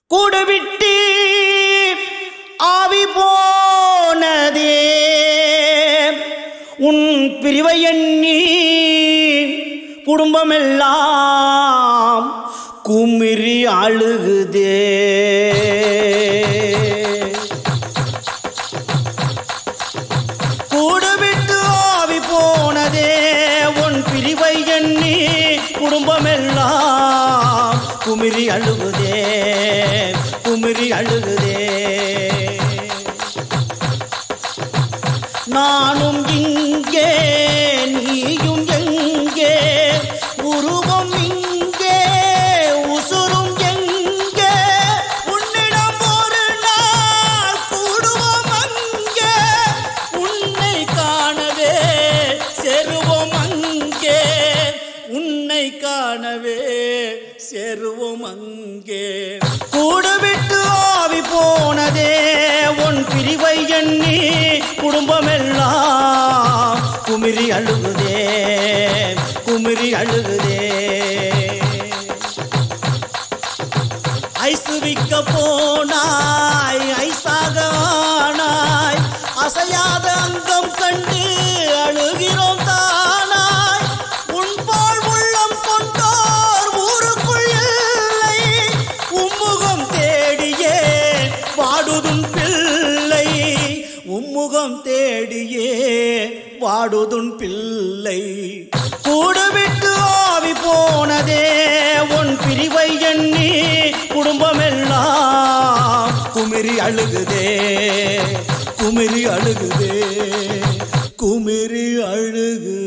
கூடு விட்டு ஆவி போனதே உன் பிரிவை எண்ணி குடும்பமெல்லாம் குமிரி அழுகுதே கூடு விட்டு ஆவி போனதே உன் பிரிவை எண்ணி குடும்பமெல்லாம் குமிரி அழுகுதே குமிரி அழுகுதே நானும் இங்கே நீயும் எங்கே உருவம் இங்கே உசுரும் எங்கே உன்னிடம் ஒரு நாள் கூடுவோம் அங்கே உன்னை காணவே செருவோம் அங்கே உன்னை காணவே செருவோம் அங்கே கூடு விட்டு ஆவி போனதே உன் பிரிவை எண்ணி குடும்பமெல்லாம் குமிரி அழுகுதே குமிரி அழுகுதே ஐசு விக்க போனாய் ஐசாக ஆனாய் அசையாத அங்கம் கண்டு அழுகிறோம் தானாய் உன் போல் உள்ளம் கொண்டோர் ஊருக்குள் இல்லை உம்முகம் தேடியே வாடுதும் பிள்ளை உம்முகம் தேடியே வாடுதுன் பிள்ளை கூடு விட்டு ஆவி போனதே உன் பிரிவை எண்ணி குடும்பமெல்லாம் குமிரி அழுகுதே குமிரி அழுகுதே குமிரி அழுகுதே